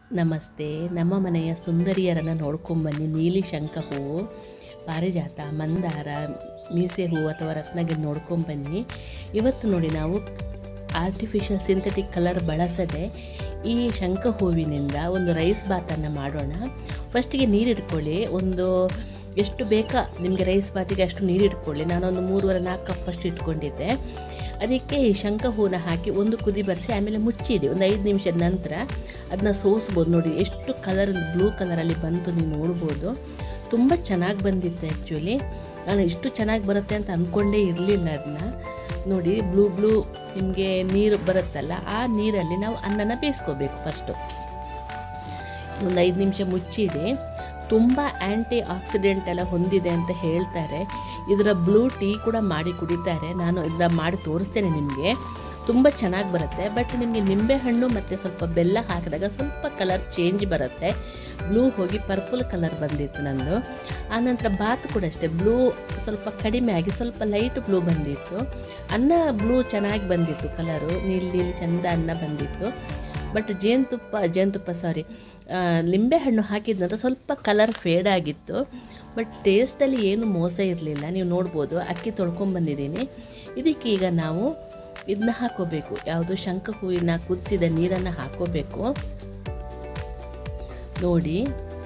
ನಮಸ್ತೆ ನಮ್ಮ ಮನೆಯ ಸುಂದರಿಯರನ್ನು ನೋಡ್ಕೊಂಬನ್ನಿ ನೀಲಿ ಶಂಖ ಹೂವು ಪಾರಿಜಾತ ಮಂದಾರ ಮೀಸೆ ಹೂವು ಅಥವಾ ರತ್ನಗಿರಿ ನೋಡ್ಕೊಂಬನ್ನಿ ಇವತ್ತು ನೋಡಿ ನಾವು ಆರ್ಟಿಫಿಷಿಯಲ್ ಸಿಂಥೆಟಿಕ್ ಕಲರ್ ಬಳಸದೆ ಈ ಶಂಖ ಹೂವಿನಿಂದ ಒಂದು ರೈಸ್ ಬಾತನ್ನು ಮಾಡೋಣ ಫಸ್ಟಿಗೆ ನೀರಿಟ್ಕೊಳ್ಳಿ ಒಂದು ಎಷ್ಟು ಬೇಕಾ ನಿಮಗೆ ರೈಸ್ ಬಾತಿಗೆ ಅಷ್ಟು ನೀರು ಇಟ್ಕೊಳ್ಳಿ ನಾನೊಂದು ಮೂರುವರೆ ನಾಲ್ಕು ಕಪ್ ಅಷ್ಟು ಇಟ್ಕೊಂಡಿದ್ದೆ ಅದಕ್ಕೆ ಈ ಶಂಖ ಹೂವನ್ನ ಹಾಕಿ ಒಂದು ಕುದಿ ಬರೆಸಿ ಆಮೇಲೆ ಮುಚ್ಚಿಡಿ ಒಂದು ಐದು ನಿಮಿಷದ ನಂತರ ಅದನ್ನ ಸೋಸ್ಬೋದು ನೋಡಿ ಎಷ್ಟು ಕಲರ್ ಬ್ಲೂ ಕಲರಲ್ಲಿ ಬಂತು ನೀವು ನೋಡ್ಬೋದು ತುಂಬ ಚೆನ್ನಾಗಿ ಬಂದಿತ್ತು ಆ್ಯಕ್ಚುಲಿ ನಾನು ಇಷ್ಟು ಚೆನ್ನಾಗಿ ಬರುತ್ತೆ ಅಂತ ಅಂದ್ಕೊಂಡೇ ಇರಲಿಲ್ಲ ಅದನ್ನ ನೋಡಿ ಬ್ಲೂ ಬ್ಲೂ ನಿಮಗೆ ನೀರು ಬರುತ್ತಲ್ಲ ಆ ನೀರಲ್ಲಿ ನಾವು ಅನ್ನನ ಬೇಯಿಸ್ಕೋಬೇಕು ಫಸ್ಟು ಒಂದು ಐದು ನಿಮಿಷ ಮುಚ್ಚಿದೆ ತುಂಬ ಆ್ಯಂಟಿ ಆಕ್ಸಿಡೆಂಟ್ ಎಲ್ಲ ಹೊಂದಿದೆ ಅಂತ ಹೇಳ್ತಾರೆ ಇದರ ಬ್ಲೂ ಟೀ ಕೂಡ ಮಾಡಿ ಕುಡಿತಾರೆ ನಾನು ಇದರ ಮಾಡಿ ತೋರಿಸ್ತೇನೆ ನಿಮಗೆ ತುಂಬ ಚೆನ್ನಾಗಿ ಬರುತ್ತೆ ಬಟ್ ನಿಮಗೆ ನಿಂಬೆಹಣ್ಣು ಮತ್ತು ಸ್ವಲ್ಪ ಬೆಲ್ಲ ಹಾಕಿದಾಗ ಸ್ವಲ್ಪ ಕಲರ್ ಚೇಂಜ್ ಬರುತ್ತೆ ಬ್ಲೂ ಹೋಗಿ ಪರ್ಪಲ್ ಕಲರ್ ಬಂದಿತ್ತು ನಂದು ಆನಂತರ ಬಾತ್ ಕೂಡ ಅಷ್ಟೇ ಬ್ಲೂ ಸ್ವಲ್ಪ ಕಡಿಮೆ ಆಗಿ ಸ್ವಲ್ಪ ಲೈಟ್ ಬ್ಲೂ ಬಂದಿತ್ತು ಅನ್ನ ಬ್ಲೂ ಚೆನ್ನಾಗಿ ಬಂದಿತ್ತು ಕಲರು ನೀಲಿ ನೀಲಿ ಚಂದ ಅನ್ನ ಬಂದಿತ್ತು ಬಟ್ ಜೇನುತುಪ್ಪ ಜೇನುತುಪ್ಪ ಸಾರಿ ಲಿಂಬೆಹಣ್ಣು ಹಾಕಿದ ನಂತರ ಸ್ವಲ್ಪ ಕಲರ್ ಫೇಡ್ ಆಗಿತ್ತು ಬಟ್ ಟೇಸ್ಟಲ್ಲಿ ಏನು ಮೋಸ ಇರಲಿಲ್ಲ ನೀವು ನೋಡ್ಬೋದು ಅಕ್ಕಿ ತೊಳ್ಕೊಂಬಂದಿದ್ದೀನಿ ಇದಕ್ಕೆ ಈಗ ನಾವು ಇದನ್ನ ಹಾಕೋಬೇಕು ಯಾವುದು ಶಂಖ ಹೂವಿನ ಕುದಿಸಿದ ನೀರನ್ನು ಹಾಕೋಬೇಕು ನೋಡಿ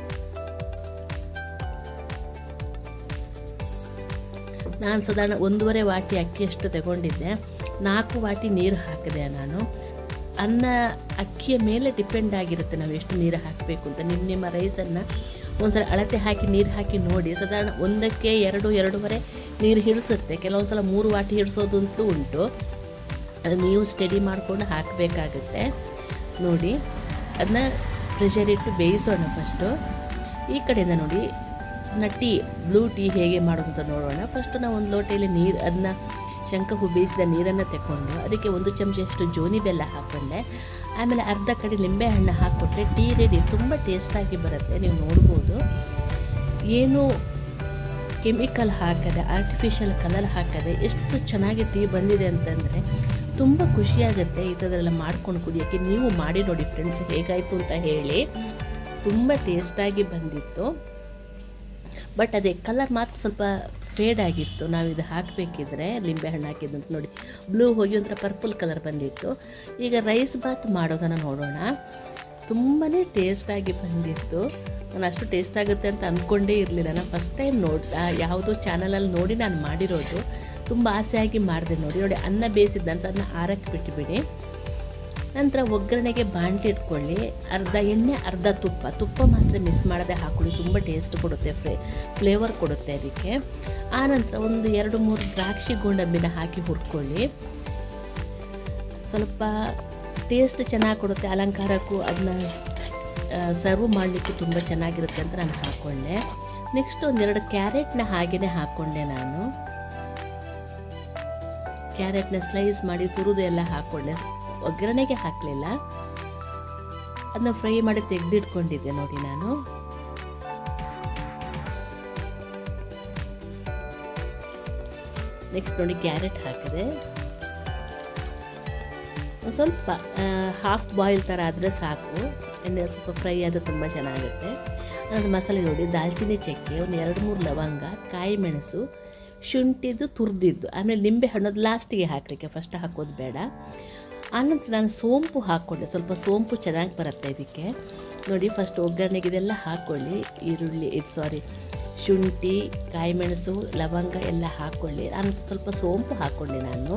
ನಾನು ಸಾಧಾರಣ ಒಂದೂವರೆ ವಾಟಿ ಅಕ್ಕಿಯಷ್ಟು ತಗೊಂಡಿದ್ದೆ ನಾಲ್ಕು ವಾಟಿ ನೀರು ಹಾಕಿದೆ ನಾನು ಅನ್ನ ಅಕ್ಕಿಯ ಮೇಲೆ ಡಿಪೆಂಡ್ ಆಗಿರುತ್ತೆ ನಾವು ಎಷ್ಟು ನೀರು ಹಾಕಬೇಕು ಅಂತ ನಿಮ್ಮ ನಿಮ್ಮ ರೈಸನ್ನು ಒಂದ್ಸಲ ಅಳತೆ ಹಾಕಿ ನೀರು ಹಾಕಿ ನೋಡಿ ಸಾಧಾರಣ ಒಂದಕ್ಕೆ ಎರಡು ಎರಡೂವರೆ ನೀರು ಹಿಡಿಸುತ್ತೆ ಕೆಲವೊಂದು ಸಲ ಮೂರು ವಾಟಿ ಹಿಡಿಸೋದು ಅಂತೂ ಉಂಟು ಅದು ನೀವು ಸ್ಟಡಿ ಮಾಡಿಕೊಂಡು ಹಾಕಬೇಕಾಗುತ್ತೆ ನೋಡಿ ಅದನ್ನ ಪ್ರೆಷರ್ ಇಟ್ಟು ಬೇಯಿಸೋಣ ಫಸ್ಟು ಈ ಕಡೆಯಿಂದ ನೋಡಿ ಅದನ್ನ ಟೀ ಬ್ಲೂ ಟೀ ಹೇಗೆ ಮಾಡೋದು ಅಂತ ನೋಡೋಣ ಫಸ್ಟು ನಾವು ಒಂದು ಲೋಟೆಯಲ್ಲಿ ನೀರು ಅದನ್ನ ಶಂಖ ಹೂ ಬೇಯಿಸಿದ ನೀರನ್ನು ತಗೊಂಡು ಅದಕ್ಕೆ ಒಂದು ಚಮಚಷ್ಟು ಜೋನಿ ಬೆಲ್ಲ ಹಾಕ್ಕೊಂಡೆ ಆಮೇಲೆ ಅರ್ಧ ಕಡೆ ಲಿಂಬೆ ಹಣ್ಣು ಹಾಕ್ಕೊಟ್ರೆ ಟೀ ರೆಡಿ ತುಂಬ ಟೇಸ್ಟಾಗಿ ಬರುತ್ತೆ ನೀವು ನೋಡ್ಬೋದು ಏನು ಕೆಮಿಕಲ್ ಹಾಕದೆ ಆರ್ಟಿಫಿಷಿಯಲ್ ಕಲರ್ ಹಾಕದೆ ಎಷ್ಟು ಚೆನ್ನಾಗಿ ಟೀ ಬಂದಿದೆ ಅಂತಂದರೆ ತುಂಬ ಖುಷಿಯಾಗುತ್ತೆ ಈ ಥರದೆಲ್ಲ ಮಾಡ್ಕೊಂಡು ಕುಡಿಯೋಕ್ಕೆ ನೀವು ಮಾಡಿ ನೋಡಿ ಫ್ರೆಂಡ್ಸ್ ಹೇಗಾಯಿತು ಅಂತ ಹೇಳಿ ತುಂಬ ಟೇಸ್ಟಾಗಿ ಬಂದಿತ್ತು ಬಟ್ ಅದೇ ಕಲರ್ ಮಾತ್ರ ಸ್ವಲ್ಪ ಫೇಡ್ ಆಗಿತ್ತು ನಾವು ಇದು ಹಾಕಬೇಕಿದ್ರೆ ಲಿಂಬೆಹಣ್ಣು ಹಾಕಿದಂತ ನೋಡಿ ಬ್ಲೂ ಹೋಗಿ ಒಂಥರ ಪರ್ಪಲ್ ಕಲರ್ ಬಂದಿತ್ತು ಈಗ ರೈಸ್ ಬಾತ್ ಮಾಡೋದನ್ನು ನೋಡೋಣ ತುಂಬಾ ಟೇಸ್ಟಾಗಿ ಬಂದಿತ್ತು ನಾನು ಅಷ್ಟು ಟೇಸ್ಟ್ ಆಗುತ್ತೆ ಅಂತ ಅಂದ್ಕೊಂಡೇ ಇರಲಿಲ್ಲ ನಾನು ಫಸ್ಟ್ ಟೈಮ್ ನೋಡಿ ಯಾವುದೋ ಚಾನಲಲ್ಲಿ ನೋಡಿ ನಾನು ಮಾಡಿರೋದು ತುಂಬ ಆಸೆಯಾಗಿ ಮಾಡಿದೆ ನೋಡಿ ನೋಡಿ ಅನ್ನ ಬೇಯಿಸಿದ ನಂತರ ಅದನ್ನ ಆರಕ್ಕೆ ಬಿಟ್ಟುಬಿಡಿ ನಂತರ ಒಗ್ಗರಣೆಗೆ ಬಾಣಲಿ ಇಟ್ಕೊಳ್ಳಿ ಅರ್ಧ ಎಣ್ಣೆ ಅರ್ಧ ತುಪ್ಪ ತುಪ್ಪ ಮಾತ್ರ ಮಿಸ್ ಮಾಡದೆ ಹಾಕೊಳ್ಳಿ ತುಂಬ ಟೇಸ್ಟ್ ಕೊಡುತ್ತೆ ಫ್ರೇ ಫ್ಲೇವರ್ ಕೊಡುತ್ತೆ ಅದಕ್ಕೆ ಆನಂತರ ಒಂದು ಎರಡು ಮೂರು ದ್ರಾಕ್ಷಿ ಗೋಡಂಬಿನ ಹಾಕಿ ಹುರ್ಕೊಳ್ಳಿ ಸ್ವಲ್ಪ ಟೇಸ್ಟ್ ಚೆನ್ನಾಗಿ ಕೊಡುತ್ತೆ ಅಲಂಕಾರಕ್ಕೂ ಅದನ್ನ ಸರ್ವ್ ಮಾಡಲಿಕ್ಕೂ ತುಂಬ ಚೆನ್ನಾಗಿರುತ್ತೆ ಅಂತ ನಾನು ಹಾಕ್ಕೊಂಡೆ ನೆಕ್ಸ್ಟ್ ಒಂದೆರಡು ಕ್ಯಾರೆಟ್ನ ಹಾಗೆಯೇ ಹಾಕ್ಕೊಂಡೆ ನಾನು ಕ್ಯಾರೆಟ್ನ ಸ್ಲೈಸ್ ಮಾಡಿ ತುರಿದು ಎಲ್ಲ ಹಾಕ್ಕೊಂಡೆ ಒಗ್ಗರಣೆಗೆ ಹಾಕಲಿಲ್ಲ ಅದನ್ನ ಫ್ರೈ ಮಾಡಿ ತೆಗೆದಿಟ್ಕೊಂಡಿದ್ದೆ ನೋಡಿ ನಾನು ನೆಕ್ಸ್ಟ್ ನೋಡಿ ಕ್ಯಾರೆಟ್ ಹಾಕಿದೆ ಸ್ವಲ್ಪ ಹಾಫ್ ಬಾಯ್ಲ್ ಥರ ಆದರೆ ಸಾಕು ಎಣ್ಣೆ ಸ್ವಲ್ಪ ಫ್ರೈ ಆದರೆ ತುಂಬ ಚೆನ್ನಾಗುತ್ತೆ ಅದು ಮಸಾಲೆ ನೋಡಿ ದಾಲ್ಚಿನ್ನಿ ಚಕ್ಕೆ ಒಂದು ಎರಡು ಮೂರು ಲವಂಗ ಕಾಯಿ ಮೆಣಸು ಶುಂಠಿದು ತುರಿದಿದ್ದು ಆಮೇಲೆ ನಿಂಬೆ ಹಣ್ಣದು ಲಾಸ್ಟಿಗೆ ಹಾಕಲಿಕ್ಕೆ ಫಸ್ಟ್ ಹಾಕೋದು ಬೇಡ ಆನಂತರ ನಾನು ಸೋಂಪು ಹಾಕ್ಕೊಂಡೆ ಸ್ವಲ್ಪ ಸೋಂಪು ಚೆನ್ನಾಗಿ ಬರುತ್ತೆ ಇದಕ್ಕೆ ನೋಡಿ ಫಸ್ಟ್ ಒಗ್ಗರಣೆಗೆ ಇದೆಲ್ಲ ಹಾಕ್ಕೊಳ್ಳಿ ಈರುಳ್ಳಿ ಇದು ಸಾರಿ ಶುಂಠಿ ಕಾಯಿ ಮೆಣಸು ಲವಂಗ ಎಲ್ಲ ಹಾಕ್ಕೊಳ್ಳಿ ಆನಂತರ ಸ್ವಲ್ಪ ಸೋಂಪು ಹಾಕ್ಕೊಂಡೆ ನಾನು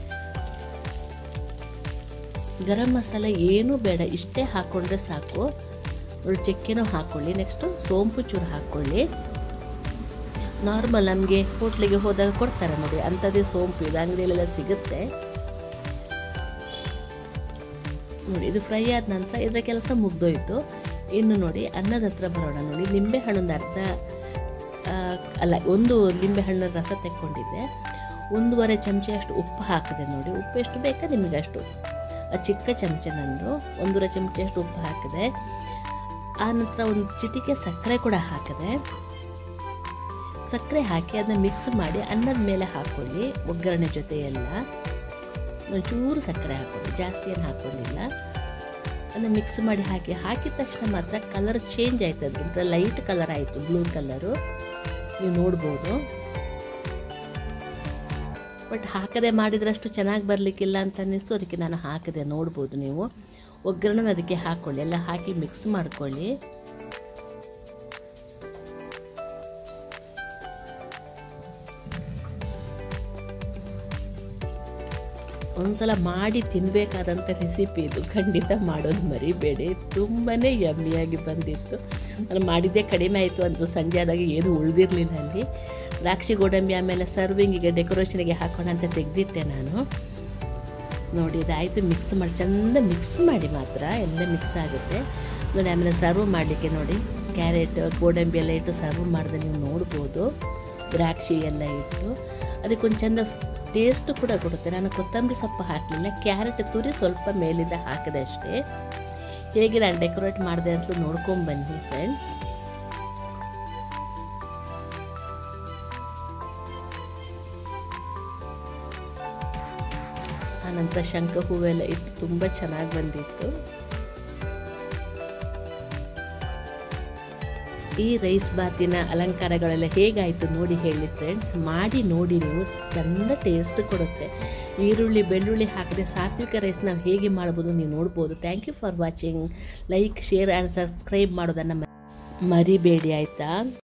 ಗರಂ ಮಸಾಲ ಏನೂ ಬೇಡ ಇಷ್ಟೇ ಹಾಕ್ಕೊಂಡ್ರೆ ಸಾಕು ನೋಡಿ ಚಕ್ಕೆನೂ ಹಾಕ್ಕೊಳ್ಳಿ ನೆಕ್ಸ್ಟು ಸೋಂಪು ಚೂರು ಹಾಕ್ಕೊಳ್ಳಿ ನಾರ್ಮಲ್ ನಮಗೆ ಹೋಟ್ಲಿಗೆ ಹೋದಾಗ ಕೊಡ್ತಾರೆ ನೋಡಿ ಅಂಥದ್ದೇ ಸೋಂಪು ಇದು ಅಂಗಡಿಯಲ್ಲೆಲ್ಲ ಸಿಗುತ್ತೆ ನೋಡಿ ಇದು ಫ್ರೈ ಆದ ನಂತರ ಇದರ ಕೆಲಸ ಮುಗ್ದೋಯ್ತು ಇನ್ನು ನೋಡಿ ಅನ್ನದ ಹತ್ರ ಬರೋಣ ನೋಡಿ ನಿಂಬೆ ಹಣ್ಣೊಂದು ಅರ್ಧ ಅಲ್ಲ ಒಂದು ಲಿಂಬೆ ಹಣ್ಣು ರಸ ತೆಕ್ಕೊಂಡಿದ್ದೆ ಒಂದೂವರೆ ಚಮಚ ಅಷ್ಟು ಉಪ್ಪು ಹಾಕಿದೆ ನೋಡಿ ಉಪ್ಪು ಎಷ್ಟು ಬೇಕಾ ನಿಮಗೆ ಅಷ್ಟು ಚಿಕ್ಕ ಚಮಚ ನಂದು ಒಂದೂವರೆ ಚಮಚ ಅಷ್ಟು ಉಪ್ಪು ಹಾಕಿದೆ ಆನಂತರ ಒಂದು ಚಿಟಿಕೆ ಸಕ್ಕರೆ ಕೂಡ ಹಾಕಿದೆ ಸಕ್ಕರೆ ಹಾಕಿ ಅದನ್ನ ಮಿಕ್ಸ್ ಮಾಡಿ ಅನ್ನದ ಮೇಲೆ ಹಾಕ್ಕೊಳ್ಳಿ ಒಗ್ಗರಣೆ ಜೊತೆ ಎಲ್ಲ ಒಂಚೂರು ಸಕ್ಕರೆ ಹಾಕ್ಕೊಳ್ಳಿ ಜಾಸ್ತಿ ಏನು ಹಾಕ್ಕೊಂಡಿಲ್ಲ ಅದನ್ನು ಮಿಕ್ಸ್ ಮಾಡಿ ಹಾಕಿ ಹಾಕಿದ ತಕ್ಷಣ ಮಾತ್ರ ಕಲರ್ ಚೇಂಜ್ ಆಯ್ತು ಅದು ಒಂಥರ ಲೈಟ್ ಕಲರ್ ಆಯಿತು ಬ್ಲೂ ಕಲರು ನೀವು ನೋಡ್ಬೋದು ಬಟ್ ಹಾಕದೆ ಮಾಡಿದ್ರಷ್ಟು ಚೆನ್ನಾಗಿ ಬರಲಿಕ್ಕಿಲ್ಲ ಅಂತ ಅನ್ನಿಸ್ತು ಅದಕ್ಕೆ ನಾನು ಹಾಕಿದೆ ನೋಡ್ಬೋದು ನೀವು ಒಗ್ಗರಣೆ ಅದಕ್ಕೆ ಹಾಕ್ಕೊಳ್ಳಿ ಎಲ್ಲ ಹಾಕಿ ಮಿಕ್ಸ್ ಮಾಡ್ಕೊಳ್ಳಿ ಒಂದ್ಸಲ ಮಾಡಿ ತಿನ್ನಬೇಕಾದಂಥ ರೆಸಿಪಿ ಇದು ಖಂಡಿತ ಮಾಡೋದು ಮರಿಬೇಡಿ ತುಂಬಾ ಯಮ್ಮಿಯಾಗಿ ಬಂದಿತ್ತು ನಾನು ಮಾಡಿದ್ದೇ ಕಡಿಮೆ ಆಯಿತು ಅಂತ ಸಂಜೆ ಆದಾಗ ಏನು ಉಳಿದಿರಲಿಲ್ಲ ಅಲ್ಲಿ ದ್ರಾಕ್ಷಿ ಗೋಡಂಬಿ ಆಮೇಲೆ ಸರ್ವಿಂಗಿಗೆ ಡೆಕೋರೇಷನ್ಗೆ ಹಾಕೋಣ ಅಂತ ತೆಗೆದಿಟ್ಟೆ ನಾನು ನೋಡಿ ಇದಾಯಿತು ಮಿಕ್ಸ್ ಮಾಡಿ ಚೆಂದ ಮಿಕ್ಸ್ ಮಾಡಿ ಮಾತ್ರ ಎಲ್ಲ ಮಿಕ್ಸ್ ಆಗುತ್ತೆ ನೋಡಿ ಆಮೇಲೆ ಸರ್ವ್ ಮಾಡಲಿಕ್ಕೆ ನೋಡಿ ಕ್ಯಾರೆಟ್ ಗೋಡಂಬಿ ಎಲ್ಲ ಇಟ್ಟು ಸರ್ವ್ ಮಾಡಿದ್ರೆ ನೀವು ನೋಡ್ಬೋದು ದ್ರಾಕ್ಷಿ ಎಲ್ಲ ಇಟ್ಟು ಅದಕ್ಕೊಂದು ಚೆಂದ ಟೇಸ್ಟ್ ಕೂಡ ಕೊಡುತ್ತೆ ನಾನು ಕೊತ್ತಂಬರಿ ಸೊಪ್ಪು ಹಾಕಲಿಲ್ಲ ಕ್ಯಾರೆಟ್ ತುರಿ ಸ್ವಲ್ಪ ಮೇಲಿಂದ ಹಾಕಿದೆ ಅಷ್ಟೇ ಹೇಗೆ ನಾನು ಡೆಕೋರೇಟ್ ಮಾಡಿದೆ ಅಂತಲೂ ನೋಡ್ಕೊಂಬನ್ನಿ ಫ್ರೆಂಡ್ಸ್ ಆನಂತರ ಶಂಖ ಹೂವೆಲ್ಲ ಇಟ್ಟು ತುಂಬ ಚೆನ್ನಾಗಿ ಬಂದಿತ್ತು ಈ ರೈಸ್ ಬಾತಿನ ಅಲಂಕಾರಗಳೆಲ್ಲ ಹೇಗಾಯಿತು ನೋಡಿ ಹೇಳಿ ಫ್ರೆಂಡ್ಸ್ ಮಾಡಿ ನೋಡಿ ನೀವು ಚೆಂದ ಟೇಸ್ಟ್ ಕೊಡುತ್ತೆ ಈರುಳ್ಳಿ ಬೆಳ್ಳುಳ್ಳಿ ಹಾಕಿದೆ ಸಾತ್ವಿಕ ರೈಸ್ ನಾವು ಹೇಗೆ ಮಾಡ್ಬೋದು ನೀವು ನೋಡ್ಬೋದು thank you for watching like share and subscribe ಮಾಡೋದನ್ನು ಮರಿಬೇಡಿ ಆಯಿತಾ